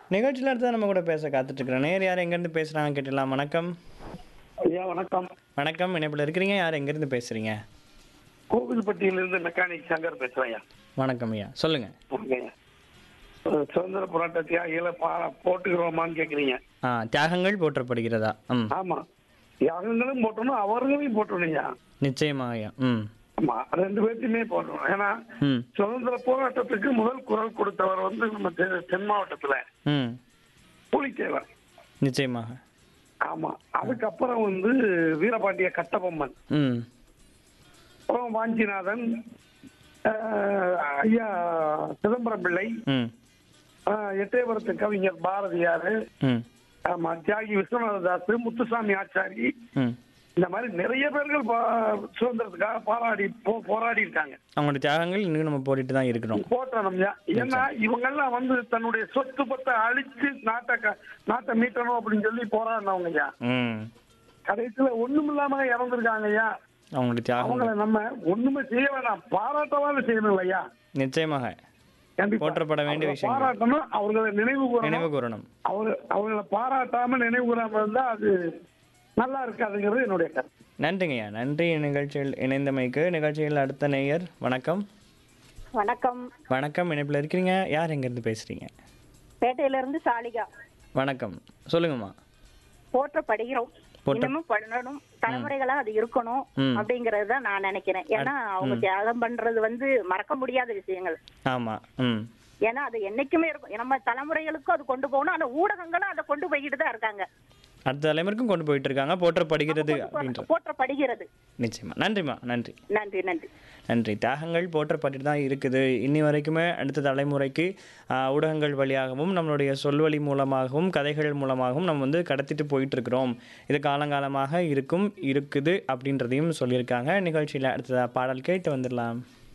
நிகழ்ச்சியில் அடுத்து நம்ம கூட பேச காத்துட்டு இருக்கிறோம் நேர் யார் எங்கேருந்து பேசுகிறாங்க கேட்டுடலாம் வணக்கம் ஐயா வணக்கம் வணக்கம் இணைப்பில் இருக்கிறீங்க யார் எங்கேருந்து பேசுகிறீங்க கோவில்பட்டியிலிருந்து மெக்கானிக் சங்கர் பேசுறேன் ஐயா வணக்கம் ஐயா சொல்லுங்கள் ஓகேங்க. அஹ் சுதந்திர போராட்ட தியாகிகளை பா போட்டுக்கிறோமான்னு கேக்குறீங்க ஆ தியாகங்கள் போற்றப்படுகிறதா ம் ஆமா தியாகங்களும் போட்டணும் அவர்களையும் போட்டணும் ஐயா நிச்சயமாக ஐயா ம் ஆமா ரெண்டு பேர்த்தையுமே போட்டணும் ஏன்னா ம் சுதந்திர போராட்டத்துக்கு முதல் குரல் கொடுத்தவர் வந்து நம்ம தெ- தென் மாவட்டத்துல ம் பூலித்தேவர் நிச்சயமாக ஆமா அதுக்கப்புறம் வந்து வீரபாண்டிய கட்டபொம்மன் ம் அப்புறம் வாஞ்சிநாதன் அஹ், ஐயா சிதம்பரம் பிள்ளை ம் அஹ், எட்டயபுரத்து கவிஞர் பாரதியார் ம் ஆமா தியாகி விஸ்வநாததாஸ் முத்துசாமி ஆச்சாரி ம் இந்த மாதிரி நிறைய பேர்கள் பா- சுதந்திரத்துக்காக போராடி போ- போராடி இருக்காங்க அவங்களோட தியாகங்கள் இன்னும் நம்ம போட்டுட்டு தான் இருக்கிறோம் போட்டணும் ஏன்னா இவங்கெல்லாம் வந்து தன்னுடைய சொத்து பத்தை அழிச்சு நாட்டை க- நாட்டை மீட்டணும் அப்படின்னு சொல்லி போராடினவங்க ஐயா ம் கடைசியில ஒண்ணும் இல்லாம இறந்துருக்காங்க ஐயா அவங்களோட தியாகங்கள் அவங்கள நம்ம ஒண்ணுமே செய்ய வேணாம் பாராட்டவாது செய்யணும் ஐயா நிச்சயமாக கண்டிப்பா. போற்றப்பட வேண்டிய அவங்களை விஷயங்கள். பாராட்டணும் அவர்களை நினைவு கூறணும் நினைவு கூறணும் அவங்க அவங்கள பாராட்டாம நினைவு கூறாம இருந்தா அது நல்லா இருக்காதுங்கிறது என்னுடைய கருத்து நன்றிங்கய்யா நன்றி நிகழ்ச்சியில் இணைந்தமைக்கு நிகழ்ச்சியில் அடுத்த நேயர் வணக்கம் வணக்கம் வணக்கம் இணைப்பில் இருக்கிறீங்க யார் எங்கேருந்து பேசுகிறீங்க பேட்டையில இருந்து சாலிகா வணக்கம் சொல்லுங்கம்மா போற்றப்படுகிறோம் போற்ற- இன்னமும் பண்ணணும் தலைமுறைகளா அது இருக்கணும் ம். அப்படிங்கறது தான் நான் நினைக்கிறேன் ஏன்னா அவங்க தியாகம் பண்றது வந்து மறக்க முடியாத விஷயங்கள் ஆமாம் ம் ஏன்னா அது என்னைக்குமே இருக்கும் நம்ம தலைமுறைகளுக்கும் அது கொண்டு போகணும் ஆனா ஊடகங்களும் அதை கொண்டு போய்கிட்டு தான் இருக்காங்க அடுத்த தலைமுறைக்கும் கொண்டு போயிட்டு இருக்காங்க போற்றப்படுகிறது அப்படின்ற போற்றப்படுகிறது நிச்சயமா நன்றிம்மா நன்றி நன்றி நன்றி நன்றி தியாகங்கள் போற்றப்பட்டு தான் இருக்குது இன்னி வரைக்குமே அடுத்த தலைமுறைக்கு ஆஹ், ஊடகங்கள் வழியாகவும் நம்மளுடைய சொல்வழி மூலமாகவும் கதைகள் மூலமாகவும் நம்ம வந்து கடத்திட்டு போயிட்டு இருக்கிறோம் இது காலங்காலமாக இருக்கும் இருக்குது அப்படின்றதையும் சொல்லியிருக்காங்க நிகழ்ச்சியில் அடுத்த பாடல் கேட்டு வந்துடலாம்